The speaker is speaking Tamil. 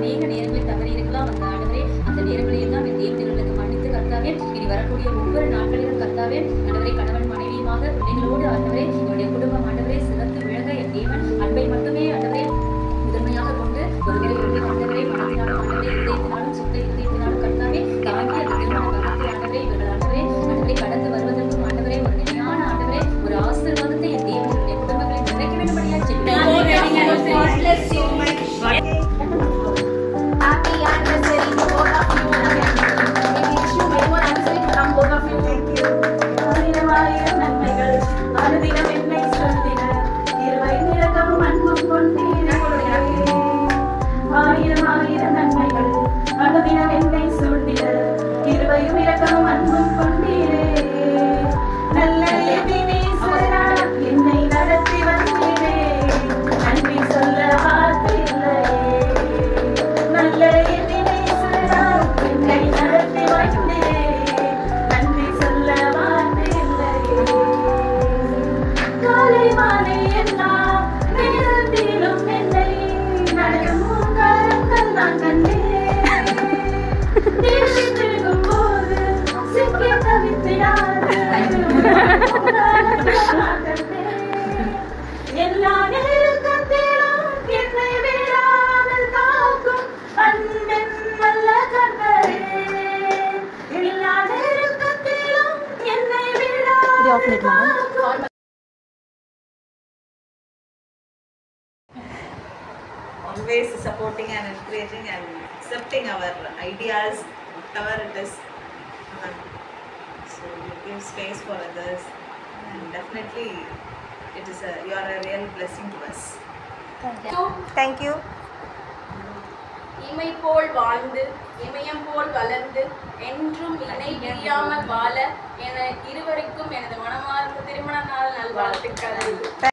அநேக நேரங்களில் தவறி இருக்கலாம் அந்த ஆண்டவரே அந்த நேரங்களை எல்லாம் என் தேவர்களுக்கு மன்னித்து கர்த்தாவே இனி வரக்கூடிய ஒவ்வொரு நாட்களிலும் கர்த்தாவே ஆண்டவரே கணவன் மனைவியுமாக பிள்ளைகளோடு ஆண்டவரே என்னுடைய குடும்பம் ஆண்டவரே சிறந்து விளங்க என் தேவன் அன்பை மட்டுமே ஆண்டவரே முதன்மையாக கொண்டு ஒரு விரைவில் ஆண்டவரே மனதினாலும் ஆண்டவரே இதயத்தினாலும் சுத்த இதயத்தினாலும் கர்த்தாவே தாங்கி அந்த திருமண பந்தத்தை ஆண்டவரே இவர்கள் ஆண்டவரே ஆண்டவரே கடந்து வருவதற்கும் ஆண்டவரே ஒரு நிலையான ஆண்டவரே ஒரு ஆசீர்வாதத்தை என் தேவனுடைய குடும்பங்களை நிறைக்க வேண்டும்படியா Happy anniversary to both of you. We wish you many more anniversary to come, both of you. Thank you. ஆயிரம் ஆயிரம் நன்மைகள் அனுதினம் என்னை சொல்லிட இருவை நிறகவும் அன்பும் கொண்டீரே ஆயிரம் ஆயிரம் நன்மைகள் அனுதினம் என்னை சூழ்ந்திட இருவையும் இரக்கமும் அன்பும் கொண்டீரே நல்ல எபினேசரா என்னை நடத்தி வந்தீரே நன்றி சொல்ல வார்த்தை இல்லையே நல்ல எபினேசரா என்னை நடத்தி வந்தீரே நன்றி சொல்ல வார்த்தை இல்லையே காலை மாலை எல்லாம் நேரத்திலும் என்னை நடக்கும் கரங்கள் நான் கண்டேன் தேடி திரும்பும் போது சிக்கி தவித்திடாது எல்லா நெருக்கத்திலும் என்னை விடாமல் காக்கும் அன்பின் நல்ல கண்களே எல்லா நெருக்கத்திலும் என்னை விடாமல் காக்கும் always supporting and encouraging and accepting our ideas, whatever it is. Uh, So you give space for others, and definitely, it is a you are a real blessing to us. Thank you இமை போல் வாழ்ந்து இமயம் போல் வளர்ந்து என்றும் இணை பிரியாமல் வாழ என இருவருக்கும் எனது மனமார்ந்த திருமண நாள் நல்வாழ்த்துக்கள்